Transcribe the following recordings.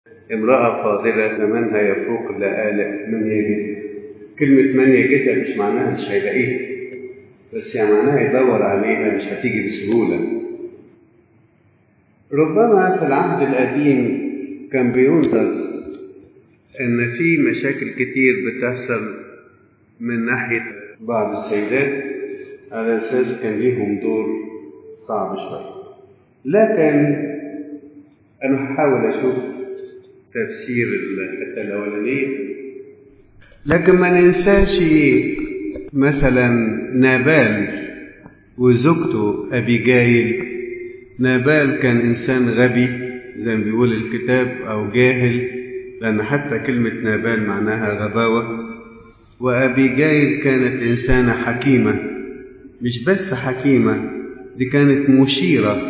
امرأة فاضلة زمانها يفوق لآلئ من يجد كلمة من يجدها مش معناها مش هيلاقيها بس يعني معناها يدور عليها مش هتيجي بسهولة ربما في العهد القديم كان بينظر ان في مشاكل كتير بتحصل من ناحية بعض السيدات على اساس كان ليهم دور صعب شوية لكن انا هحاول اشوف تفسير الحتة الاولانية لكن ما ننساش مثلا نابال وزوجته ابيجايل نابال كان انسان غبي زي ما بيقول الكتاب او جاهل لان حتى كلمه نابال معناها غباوه وابيجايل كانت انسانه حكيمه مش بس حكيمه دي كانت مشيره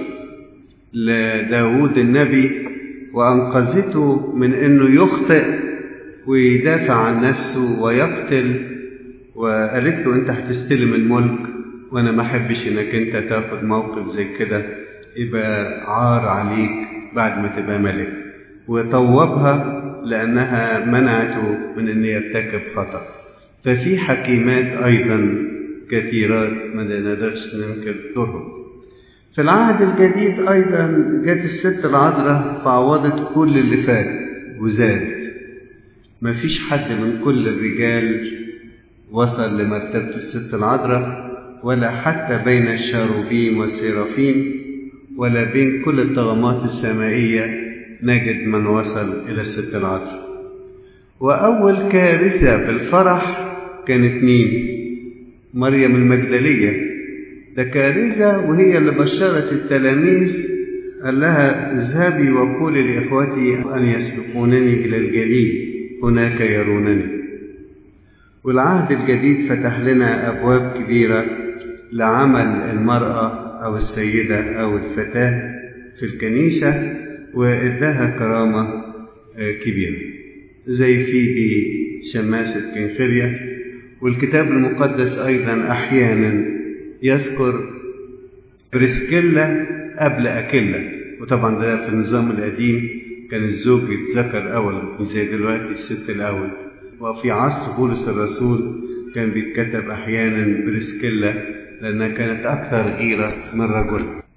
لداود النبي وانقذته من انه يخطئ ويدافع عن نفسه ويقتل وقالت له انت هتستلم الملك وانا ما احبش انك انت تاخد موقف زي كده يبقى عار عليك بعد ما تبقى ملك وطوبها لانها منعته من ان يرتكب خطأ ففي حكيمات ايضا كثيرات ما نقدرش ننكر دورهم في العهد الجديد ايضا جت الست العذراء فعوضت كل اللي فات وزادت ما فيش حد من كل الرجال وصل لمرتبة الست العذراء ولا حتى بين الشاروبيم والسيرافيم ولا بين كل الطغمات السمائية نجد من وصل إلى الست العذراء وأول كارثة في الفرح كانت مين؟ مريم المجدلية ده كارثة وهي اللي بشرت التلاميذ قال لها اذهبي وقولي لإخوتي أن يسبقونني إلى الجليل هناك يرونني والعهد الجديد فتح لنا أبواب كبيرة لعمل المرأة أو السيدة أو الفتاة في الكنيسة وإداها كرامة كبيرة زي فيبي شماسة كنخرية والكتاب المقدس أيضا أحيانا يذكر بريسكيلا قبل أكيلا وطبعا ده في النظام القديم كان الزوج يتذكر أول زي دلوقتي الست الأول وفي عصر بولس الرسول كان بيتكتب أحيانا بريسكيلا لأنها كانت أكثر غيرة من رجل